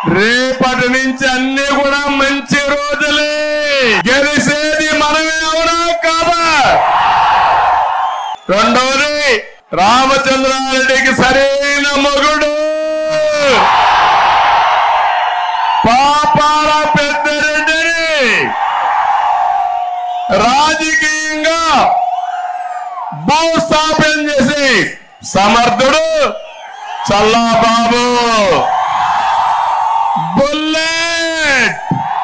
రేపటి నుంచి అన్ని కూడా మంచి రోజులే గెలిసేది మనమే అవునా కాదా రెండవది రామచంద్రారెడ్డికి సరైన మొగుడు పాపాల పెద్దరెడ్డిని రాజకీయంగా భూస్థాపన చేసి సమర్థుడు చల్లాబాబు బుల్లెట్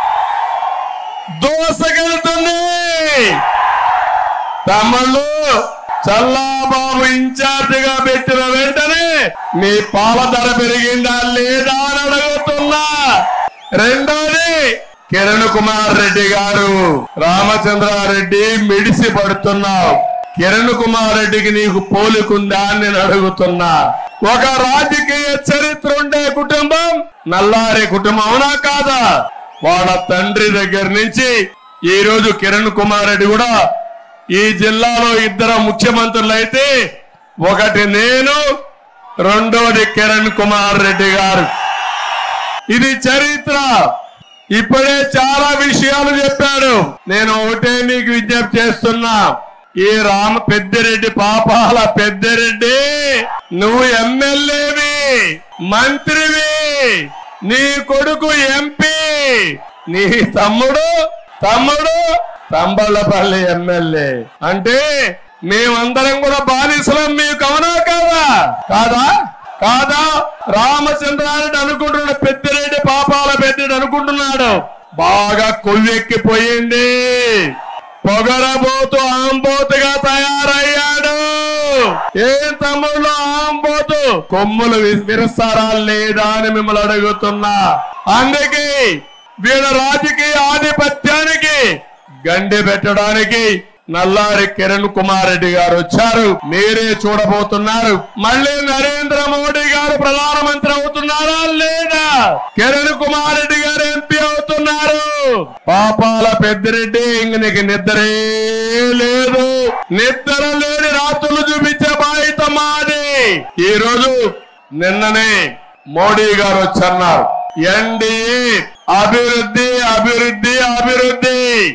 దోసకెళ్తుంది తమ్ముళ్ళు చల్లాబాబు ఇన్ఛార్జ్ గా పెట్టిన వెంటనే మీ పాల ధర పెరిగిందా లేదా అని అడుగుతున్నా రెండోది కిరణ్ కుమార్ రెడ్డి గారు రామచంద్రారెడ్డి మిడిసి పడుతున్నావు కిరణ్ కుమార్ రెడ్డికి నీకు పోలికుందా అని నేను అడుగుతున్నా ఒక రాజకీయ చరిత్ర ఉండే కుటుంబం నల్లారి కుటుంబం అవునా కాదా వాళ్ళ తండ్రి దగ్గర నుంచి ఈ రోజు కిరణ్ కుమార్ రెడ్డి కూడా ఈ జిల్లాలో ఇద్దరు ముఖ్యమంత్రులు అయితే ఒకటి నేను రెండోది కిరణ్ కుమార్ రెడ్డి గారు ఇది చరిత్ర ఇప్పుడే చాలా విషయాలు చెప్పాడు నేను ఒకటే నీకు విజ్ఞప్తి చేస్తున్నా ఈ రామ పెద్దిరెడ్డి పాపాల పెద్దిరెడ్డి నువ్వు ఎమ్మెల్యేవి మంత్రివి నీ కొడుకు ఎంపీ నీ తమ్ముడు తమ్ముడు తంబళ్ళపల్లి ఎమ్మెల్యే అంటే మేమందరం కూడా బానిసలం మీకు అవునా కాదా కాదా కాదా రామచంద్రారెడ్డి అనుకుంటున్నాడు పెద్దిరెడ్డి పాపాల పెద్దిరెడ్డి అనుకుంటున్నాడు బాగా కొవ్వెక్కిపోయింది పొగరబోతు ఆంబోతుగా తయారయ్యాడు ఏం తమ్ముళ్ళు ఆంబోతు కొమ్ములు వి- విరుస్తారా లేదా అని మిమ్మల్ని అడుగుతున్నా అందుకే వీళ్ళ రాజకీయ ఆధిపత్యానికి గండి పెట్టడానికి నల్లారి కిరణ్ కుమార్ రెడ్డి గారు వచ్చారు మీరే చూడబోతున్నారు మళ్ళీ నరేంద్ర మోడీ గారు ప్రధానమంత్రి అవుతున్నారా లేదా కిరణ్ కుమార్ రెడ్డి గారు ఎంపీ అవుతున్నారు పాపాల పెద్దిరెడ్డి ఇంక నీకు నిద్రే లేదు నిద్ర లేని రాత్రులు చూపించే బాధ్యత మాది ఈ రోజు నిన్ననే మోడీ గారు వచ్చన్నారు ఎన్డీఏ అభివృద్ధి అభివృద్ధి అభివృద్ధి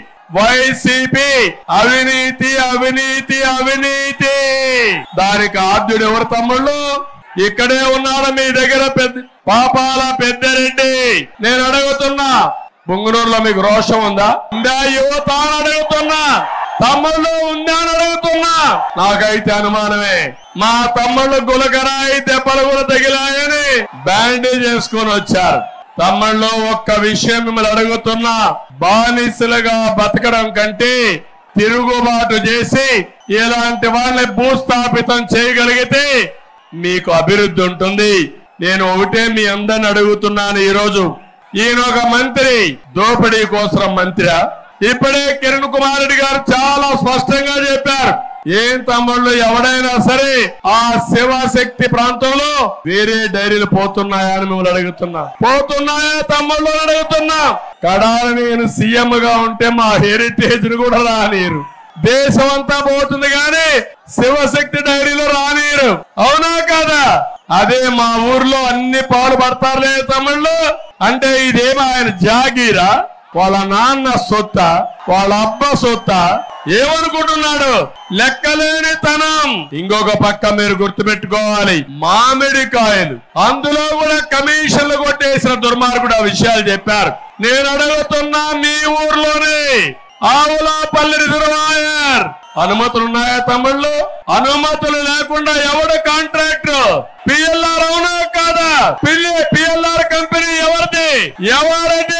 వైసీపీ అవినీతి అవినీతి అవినీతి దానికి ఆద్యుడు ఎవరు తమ్ముళ్ళు ఇక్కడే ఉన్నాడు మీ దగ్గర పెద్ద పాపాల పెద్దరెడ్డి నేను అడుగుతున్నా బొంగునూరులో మీకు రోషం ఉందా ఉందా యువత అని అడుగుతున్నా తమ్ముళ్ళు ఉందా అని అడుగుతున్నా నాకైతే అనుమానమే మా తమ్ముళ్ళు గులకరాయి దెబ్బలు కూడా తగిలాయని బ్యాండేజ్ చేసుకొని వచ్చారు తమ్ముళ్ళు ఒక్క విషయం మిమ్మల్ని అడుగుతున్నా బానిసలుగా బతకడం కంటే తిరుగుబాటు చేసి ఇలాంటి వాళ్ళని భూస్థాపితం చేయగలిగితే మీకు అభివృద్ధి ఉంటుంది నేను ఒకటే మీ అందరిని అడుగుతున్నాను ఈ రోజు ఈయన ఒక మంత్రి దోపిడీ కోసం మంత్రి ఇప్పుడే కిరణ్ కుమార్ రెడ్డి గారు చాలా స్పష్టంగా చెప్పారు ఏం తమ్ముళ్ళు ఎవడైనా సరే ఆ శివశక్తి ప్రాంతంలో వేరే డైరీలు పోతున్నాయా అని మిమ్మల్ని అడుగుతున్నా పోతున్నాయా తమ్ముళ్ళు అని అడుగుతున్నా కడాల నేను సీఎం గా ఉంటే మా హెరిటేజ్ ని కూడా రానియరు దేశం అంతా పోతుంది కానీ శివశక్తి డైరీలో రానియరు అవునా కాదా అదే మా ఊర్లో అన్ని పాలు పడతారులే తమ్ముళ్ళు అంటే ఇదేమో ఆయన జాగీరా వాళ్ళ నాన్న సొత్త వాళ్ళ అబ్బ సొత్త ఏమనుకుంటున్నాడు లెక్కలేని తనం ఇంకొక పక్క మీరు గుర్తుపెట్టుకోవాలి మామిడికాయలు అందులో కూడా కమిషన్లు కొట్టేసిన దుర్మార్గుడు ఆ విషయాలు చెప్పారు నేను అడుగుతున్నా మీ ఊర్లోనే ఆవులాపల్లి రిజర్వాయర్ అనుమతులు ఉన్నాయా తమ్ముళ్ళు అనుమతులు లేకుండా ఎవడు కాంట్రాక్టర్ పిఎల్ఆర్ అవునా కాదా పిఎల్ఆర్ కంపెనీ ఎవరిది ఎవరిది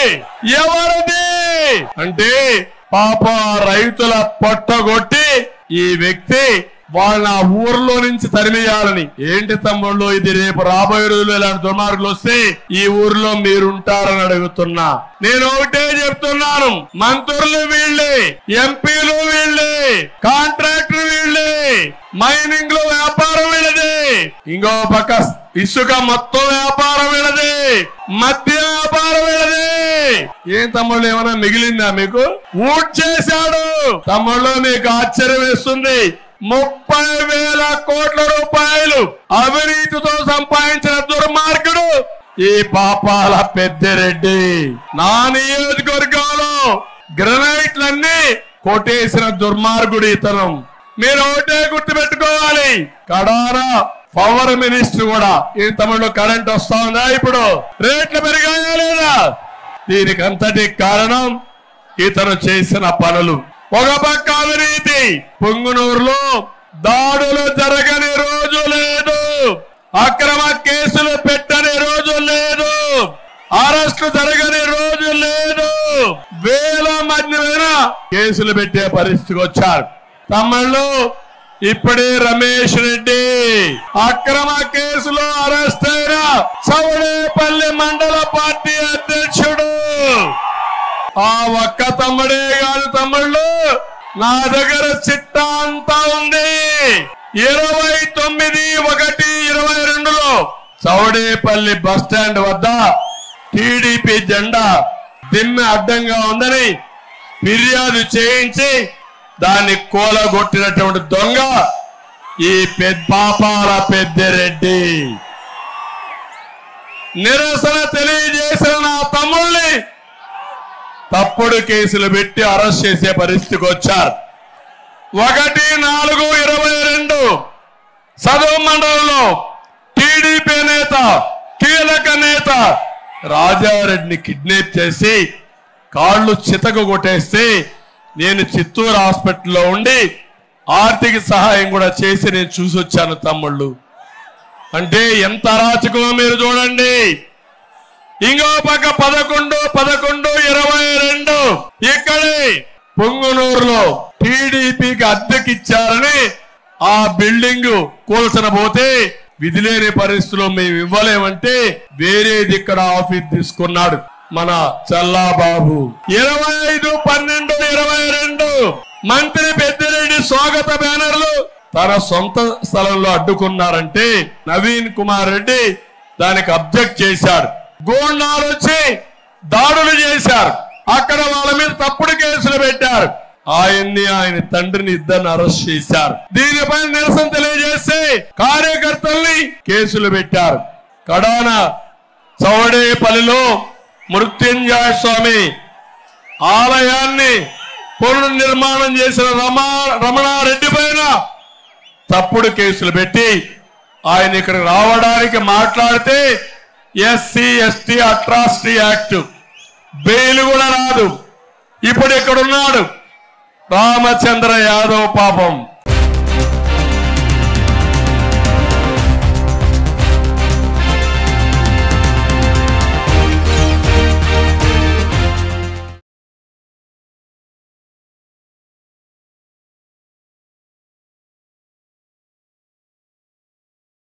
ఎవరిది అంటే పాప రైతుల పొట్టగొట్టి ఈ వ్యక్తి వాళ్ళ ఊర్లో నుంచి తరిమేయాలని ఏంటి తమ్ముళ్ళు ఇది రేపు రాబోయే రోజుల్లో ఇలాంటి దుర్మార్గులు వస్తే ఈ ఊర్లో మీరుంటారని అడుగుతున్నా నేను ఒకటే చెప్తున్నాను మంత్రులు వీళ్ళే ఎంపీలు వీళ్ళే కాంట్రాక్టర్ వీళ్ళే మైనింగ్ లో వ్యాపారం వీళ్ళదే ఇంకో పక్క ఇసుక మొత్తం వ్యాపారం వీళ్ళదే మద్య వ్యాపారం వీళ్ళదే ఏం తమ్ముళ్ళు ఏమైనా మిగిలిందా మీకు ఊట్ చేశాడు తమ్ముళ్ళు మీకు ఆశ్చర్యం వేస్తుంది ముప్పై వేల కోట్ల రూపాయలు అవినీతితో సంపాదించిన దుర్మార్గుడు ఈ పాపాల పెద్దిరెడ్డి నా నియోజకవర్గంలో గ్రనైట్లన్నీ కొట్టేసిన దుర్మార్గుడు ఇతను మీరు ఒకటే గుర్తుపెట్టుకోవాలి కడారా పవర్ మినిస్టర్ కూడా ఈ తమిళలో కరెంట్ వస్తా ఉందా ఇప్పుడు రేట్లు పెరిగాయా లేదా దీనికి అంతటి కారణం ఇతను చేసిన పనులు ఒక పక్క అవినీతి పొంగునూరులో దాడులు జరగని రోజు లేదు అక్రమ కేసులు పెట్టని రోజు లేదు అరెస్టు జరగని రోజు లేదు వేల మంది మీద కేసులు పెట్టే పరిస్థితికి వచ్చారు తమిళ్ళు ఇప్పుడే రమేష్ రెడ్డి అక్రమ కేసులో అరెస్ట్ అయిన చౌడేపల్లి మండల పార్టీ అధ్యక్షుడు ఆ ఒక్క తమ్ముడే కాదు తమ్ముళ్ళు నా దగ్గర చిట్టా అంతా ఉంది ఇరవై తొమ్మిది ఒకటి ఇరవై రెండులో చౌడేపల్లి బస్ స్టాండ్ వద్ద టీడీపీ జెండా దిమ్మె అడ్డంగా ఉందని ఫిర్యాదు చేయించి దాన్ని కూలగొట్టినటువంటి దొంగ ఈ పెద్ద పాపాల పెద్దిరెడ్డి నిరసన తెలియజేసిన నా తమ్ముళ్ళని తప్పుడు కేసులు పెట్టి అరెస్ట్ చేసే పరిస్థితికి వచ్చారు ఒకటి నాలుగు ఇరవై రెండు సదవ మండలంలో టీడీపీ నేత కీలక నేత రాజారెడ్డిని కిడ్నాప్ చేసి కాళ్ళు చితక కొట్టేస్తే నేను చిత్తూరు హాస్పిటల్లో ఉండి ఆర్థిక సహాయం కూడా చేసి నేను చూసి వచ్చాను తమ్ముళ్ళు అంటే ఎంత అరాచకమో మీరు చూడండి ఇంకో పక్క పదకొండు పదకొండు ఇరవై రెండు ఇక్కడే పొంగునూరులో టీడీపీకి అద్దెకిచ్చారని ఆ బిల్డింగ్ కూల్సిన పోతే విధి లేని పరిస్థితిలో మేము ఇవ్వలేమంటే వేరేది ఇక్కడ ఆఫీస్ తీసుకున్నాడు మన చల్లాబాబు ఇరవై ఐదు పన్నెండు ఇరవై రెండు మంత్రి పెద్దిరెడ్డి స్వాగత బ్యానర్లు తన సొంత స్థలంలో అడ్డుకున్నారంటే నవీన్ కుమార్ రెడ్డి దానికి అబ్జెక్ట్ చేశాడు గోండాలు వచ్చి దాడులు చేశారు అక్కడ వాళ్ళ మీద తప్పుడు కేసులు పెట్టారు ఆయన్ని ఆయన తండ్రిని ఇద్దరిని అరెస్ట్ చేశారు దీనిపై నిరసన తెలియజేస్తే కార్యకర్తల్ని కేసులు పెట్టారు కడాన చౌడేపల్లిలో మృత్యుంజయ స్వామి ఆలయాన్ని పునర్నిర్మాణం చేసిన రమా రమణారెడ్డి పైన తప్పుడు కేసులు పెట్టి ఆయన ఇక్కడ రావడానికి మాట్లాడితే SC ST atrocity act bail కూడా రాదు ఇప్పుడు ఇక్కడ ఉన్నాడు రామచంద్ర యాదవ్ పాపం